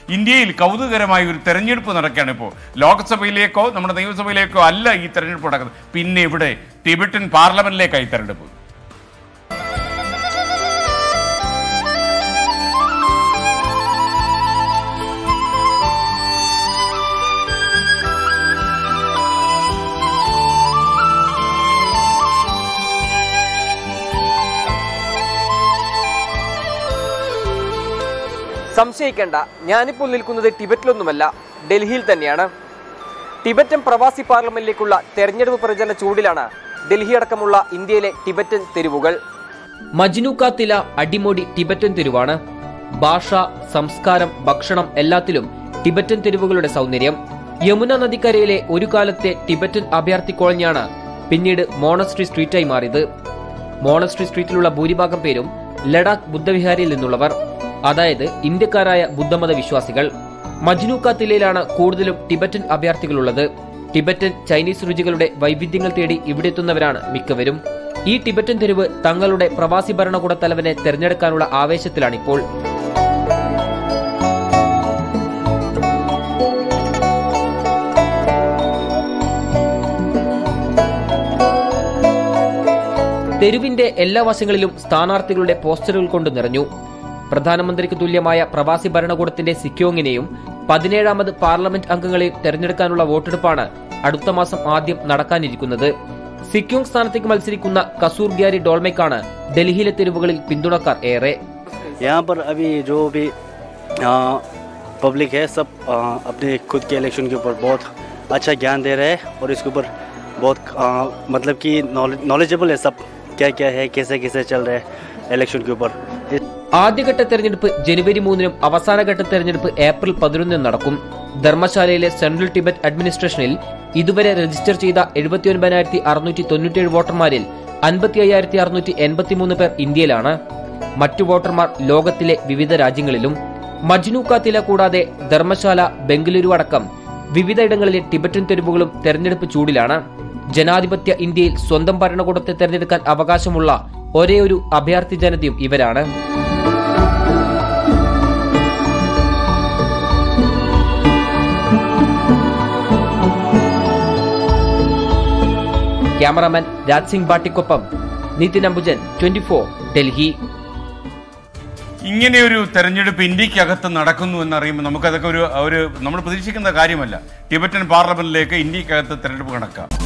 ഇന്ത്യയിൽ കൗതുകകരമായ ഒരു തെരഞ്ഞെടുപ്പ് നടക്കുകയാണ് ഇപ്പോൾ ലോക്സഭയിലേക്കോ നമ്മുടെ നിയമസഭയിലേക്കോ അല്ല ഈ തെരഞ്ഞെടുപ്പ് നടക്കുന്നത് പിന്നെ ഇവിടെ ടിബറ്റൻ പാർലമെന്റിലേക്കായി തെരഞ്ഞെടുപ്പ് സംശയിക്കേണ്ട ഞാനിപ്പോൾ നിൽക്കുന്നത് ടിബറ്റിലൊന്നുമല്ല ഡൽഹിയിൽ തന്നെയാണ് ടിബറ്റൻ പ്രവാസി പാർലമെന്റിലേക്കുള്ള തെരഞ്ഞെടുപ്പ് പ്രചരണ ചൂടിലാണ് ഡൽഹി അടക്കമുള്ള ഇന്ത്യയിലെ ടിബറ്റൻ തെരുവുകൾ മജ്നുക്കാത്തില അടിമൊടി ടിബറ്റൻ തെരുവാണ് ഭാഷ സംസ്കാരം ഭക്ഷണം എല്ലാത്തിലും ടിബറ്റൻ തെരുവുകളുടെ സൗന്ദര്യം യമുന നദിക്കരയിലെ ഒരു കാലത്തെ ടിബറ്റൻ അഭയാർത്ഥി കോളനിയാണ് പിന്നീട് മോണസ്ട്രി സ്ട്രീറ്റായി മാറിയത് മോണസ്ട്രി സ്ട്രീറ്റിലുള്ള ഭൂരിഭാഗം പേരും ലഡാക്ക് ബുദ്ധവിഹാരിയിൽ നിന്നുള്ളവർ അതായത് ഇന്ത്യക്കാരായ ബുദ്ധമത വിശ്വാസികൾ മജ്നൂക്കാത്തിലയിലാണ് കൂടുതലും ടിബറ്റൻ അഭയാർത്ഥികളുള്ളത് ടിബറ്റൻ ചൈനീസ് രുചികളുടെ വൈവിധ്യങ്ങൾ തേടി ഇവിടെ എത്തുന്നവരാണ് മിക്കവരും ഈ ടിബറ്റൻ തെരുവ് തങ്ങളുടെ പ്രവാസി ഭരണകൂട തലവനെ തെരഞ്ഞെടുക്കാനുള്ള ആവേശത്തിലാണിപ്പോൾ തെരുവിന്റെ എല്ലാ വശങ്ങളിലും സ്ഥാനാർത്ഥികളുടെ പോസ്റ്ററുകൾ കൊണ്ട് നിറഞ്ഞു പ്രധാനമന്ത്രിക്ക് തുല്യമായ പ്രവാസി ഭരണകൂടത്തിന്റെ സിക്കോങ്ങിനെയും പതിനേഴാമത് പാർലമെന്റ് അംഗങ്ങളെയും തെരഞ്ഞെടുക്കാനുള്ള വോട്ടെടുപ്പാണ് അടുത്ത മാസം ആദ്യം നടക്കാനിരിക്കുന്നത് സിക്കോങ് സ്ഥാനത്തേക്ക് മത്സരിക്കുന്ന കസൂർ ഗ്യാരി ഡോൾമയ്ക്കാണ് ഡൽഹിയിലെ തെരുവുകളിൽ പിന്തുണക്കാർ ഏറെ यहाँ पर अभी जो भी पब्लिक है सब आ, अपने खुद के इलेक्शन के ऊपर बहुत अच्छा ज्ञान दे रहे हैं और इसके ऊपर बहुत आ, मतलब कि नॉलेजेबल है सब क्या क्या है कैसे कैसे चल रहे हैं इलेक्शन के ऊपर इस- ആദ്യഘട്ട തെരഞ്ഞെടുപ്പ് ജനുവരി മൂന്നിനും അവസാനഘട്ട തെരഞ്ഞെടുപ്പ് ഏപ്രിൽ പതിനൊന്നിനും നടക്കും ധർമ്മശാലയിലെ സെൻട്രൽ ടിബറ്റ് അഡ്മിനിസ്ട്രേഷനിൽ ഇതുവരെ രജിസ്റ്റർ ചെയ്ത എഴുപത്തിയൊൻപതിനായിരത്തി അറുന്നൂറ്റി തൊണ്ണൂറ്റിയേഴ് വോട്ടർമാരിൽ അൻപത്തി അയ്യായിരത്തി അറുന്നൂറ്റി എൺപത്തിമൂന്ന് പേർ ഇന്ത്യയിലാണ് മറ്റു വോട്ടർമാർ ലോകത്തിലെ വിവിധ രാജ്യങ്ങളിലും മജ്നൂക്കാത്തില കൂടാതെ ധർമ്മശാല ബംഗളൂരു അടക്കം വിവിധയിടങ്ങളിലെ ടിബറ്റൻ തെരുവുകളും തെരഞ്ഞെടുപ്പ് ചൂടിലാണ് ജനാധിപത്യ ഇന്ത്യയിൽ സ്വന്തം ഭരണകൂടത്തെ തെരഞ്ഞെടുക്കാൻ അവകാശമുള്ള ഒരേയൊരു അഭയാർത്ഥി ജനതയും ഇവരാണ് ക്യാമറാമാൻ രാജ് സിംഗ് ബാട്ടിക്കൊപ്പം നിതിൻ അംബുജൻ ട്വന്റി ഡൽഹി ഇങ്ങനെ ഒരു തെരഞ്ഞെടുപ്പ് ഇന്ത്യക്കകത്ത് നടക്കുന്നു എന്നറിയുമ്പോൾ നമുക്കതൊക്കെ ഒരു ഒരു നമ്മൾ പ്രതീക്ഷിക്കുന്ന കാര്യമല്ല ടിബറ്റൻ പാർലമെന്റിലേക്ക് ഇന്ത്യക്കകത്ത് തെരഞ്ഞെടുപ്പ് കണക്കാം